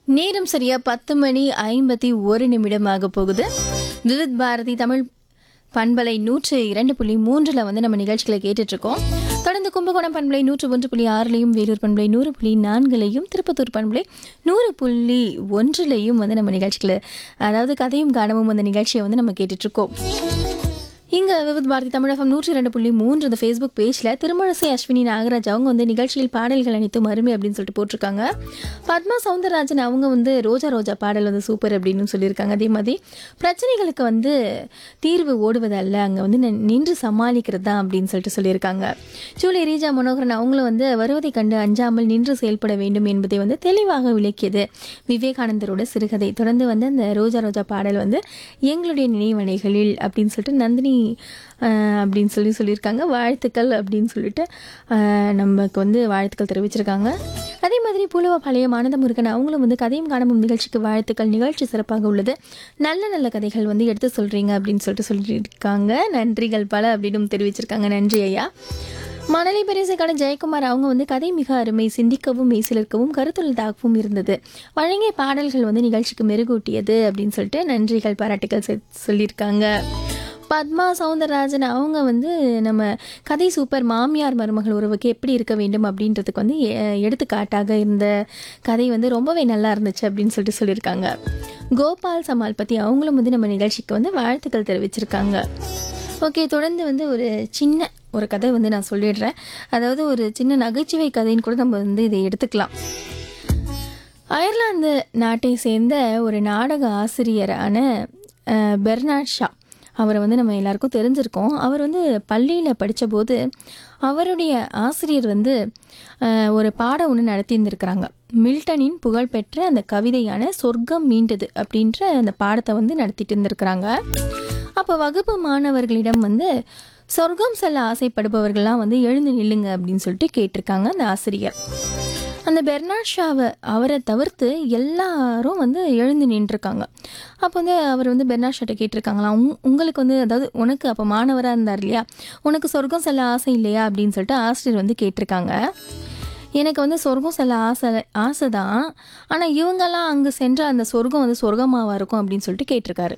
நேரம் சரியா பத்து மணி ஐம்பத்தி ஒரு நிமிடமாக போகுது விவித் பாரதி தமிழ் பண்பலை நூற்று இரண்டு புள்ளி மூன்றில் வந்து நம்ம நிகழ்ச்சிகளை கேட்டுட்டு இருக்கோம் தொடர்ந்து கும்பகோணம் பண்பலை நூற்று ஒன்று புள்ளி ஆறுலையும் வேலூர் பண்பலை நூறு புள்ளி நான்குலையும் திருப்பத்தூர் பண்பலை நூறு புள்ளி ஒன்றுலையும் வந்து நம்ம நிகழ்ச்சிகளை அதாவது கதையும் காணவும் அந்த நிகழ்ச்சியை வந்து நம்ம கேட்டுட்டு இருக்கோம் இங்கே விவித் பாரதி தமிழகம் நூற்றி ரெண்டு புள்ளி மூன்று இந்த ஃபேஸ்புக் பேஜில் திருமணசை அஸ்வினி நாகராஜ் அவங்க வந்து நிகழ்ச்சியில் பாடல்கள் அனைத்தும் அருமை அப்படின்னு சொல்லிட்டு போட்டிருக்காங்க பத்மா சவுந்தரராஜன் அவங்க வந்து ரோஜா ரோஜா பாடல் வந்து சூப்பர் அப்படின்னு சொல்லியிருக்காங்க அதே மாதிரி பிரச்சனைகளுக்கு வந்து தீர்வு ஓடுவதல்ல அங்கே வந்து நி- நின்று சமாளிக்கிறது தான் அப்படின்னு சொல்லிட்டு சொல்லியிருக்காங்க ஜூலி ரீஜா மனோகரன் அவங்களும் வந்து வருவதை கண்டு அஞ்சாமல் நின்று செயல்பட வேண்டும் என்பதை வந்து தெளிவாக விளக்கியது விவேகானந்தரோட சிறுகதை தொடர்ந்து வந்து அந்த ரோஜா ரோஜா பாடல் வந்து எங்களுடைய நினைவலைகளில் அப்படின்னு சொல்லிட்டு நந்தினி ஆஹ், அப்படின்னு சொல்லி சொல்லியிருக்காங்க வாழ்த்துக்கள் அப்படின்னு சொல்லிட்டு ஆஹ், நமக்கு வந்து வாழ்த்துக்கள் தெரிவிச்சிருக்காங்க அதே மாதிரி புலுவ பழைய மானத முருகன் அவங்களும் வந்து கதையும் காணமும் நிகழ்ச்சிக்கு வாழ்த்துக்கள் நிகழ்ச்சி சிறப்பாக உள்ளது நல்ல நல்ல கதைகள் வந்து எடுத்து சொல்கிறீங்க அப்படின்னு சொல்லிட்டு சொல்லியிருக்காங்க நன்றிகள் பல அப்படின்னு தெரிவிச்சிருக்காங்க நன்றி ஐயா மணலி பெரியசைக்கான ஜெயக்குமார் அவங்க வந்து கதை மிக அருமை சிந்திக்கவும் மெய்சிலிருக்கவும் கருத்துள்ளதாகவும் இருந்தது வழங்கிய பாடல்கள் வந்து நிகழ்ச்சிக்கு மெருகூட்டியது அப்படின்னு சொல்லிட்டு நன்றிகள் பாராட்டுகள் செ- சொல்லியிருக்காங்க பத்மா சவுந்தரராஜன் அவங்க வந்து நம்ம கதை சூப்பர் மாமியார் மருமகள் உறவுக்கு எப்படி இருக்க வேண்டும் அப்படின்றதுக்கு வந்து எ- எடுத்துக்காட்டாக இருந்த கதை வந்து ரொம்பவே நல்லா இருந்துச்சு அப்படின்னு சொல்லிட்டு சொல்லியிருக்காங்க கோபால் சமால் பற்றி அவங்களும் வந்து நம்ம நிகழ்ச்சிக்கு வந்து வாழ்த்துக்கள் தெரிவிச்சிருக்காங்க ஓகே தொடர்ந்து வந்து ஒரு சின்ன ஒரு கதை வந்து நான் சொல்லிடுறேன் அதாவது ஒரு சின்ன நகைச்சுவை கதைன்னு கூட நம்ம வந்து இதை எடுத்துக்கலாம் அயர்லாந்து நாட்டை சேர்ந்த ஒரு நாடக ஆசிரியரான அஹ், பெர்னாட் ஷா அவரை வந்து நம்ம எல்லாருக்கும் தெரிஞ்சிருக்கோம் அவர் வந்து பள்ளியில் படித்தபோது அவருடைய ஆசிரியர் வந்து அஹ், ஒரு பாடம் ஒன்று நடத்தியிருந்திருக்கிறாங்க மில்டனின் புகழ்பெற்ற அந்த கவிதையான சொர்க்கம் மீண்டது அப்படின்ற அந்த பாடத்தை வந்து நடத்திட்டு இருந்திருக்கிறாங்க அப்போ வகுப்பு மாணவர்களிடம் வந்து சொர்க்கம் செல்ல ஆசைப்படுபவர்கள்லாம் வந்து எழுந்து நில்லுங்க அப்படின்னு சொல்லிட்டு கேட்டிருக்காங்க அந்த ஆசிரியர் அந்த பெர்னாட் ஷாவை அவரை தவிர்த்து எல்லாரும் வந்து எழுந்து நின்றுருக்காங்க அப்போ வந்து அவர் வந்து பெர்னாட் ஷாட்ட கேட்டிருக்காங்களாம் உங் உங்களுக்கு வந்து அதாவது உனக்கு அப்போ மாணவராக இருந்தார் இல்லையா உனக்கு சொர்க்கம் செல்ல ஆசை இல்லையா அப்படின்னு சொல்லிட்டு ஆசிரியர் வந்து கேட்டிருக்காங்க எனக்கு வந்து சொர்க்கம் செல்ல ஆசை ஆசை தான் ஆனால் இவங்கெல்லாம் அங்கே சென்ற அந்த சொர்க்கம் வந்து சொர்க்கமாவா இருக்கும் அப்படின்னு சொல்லிட்டு கேட்டிருக்காரு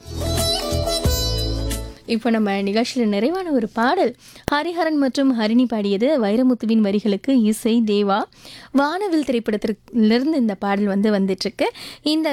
இப்போ நம்ம நிகழ்ச்சியில் நிறைவான ஒரு பாடல் ஹரிஹரன் மற்றும் ஹரிணி பாடியது வைரமுத்துவின் வரிகளுக்கு இசை தேவா வானவில் திரைப்படத்திலிருந்து இந்த பாடல் வந்து வந்துட்டுருக்கு இந்த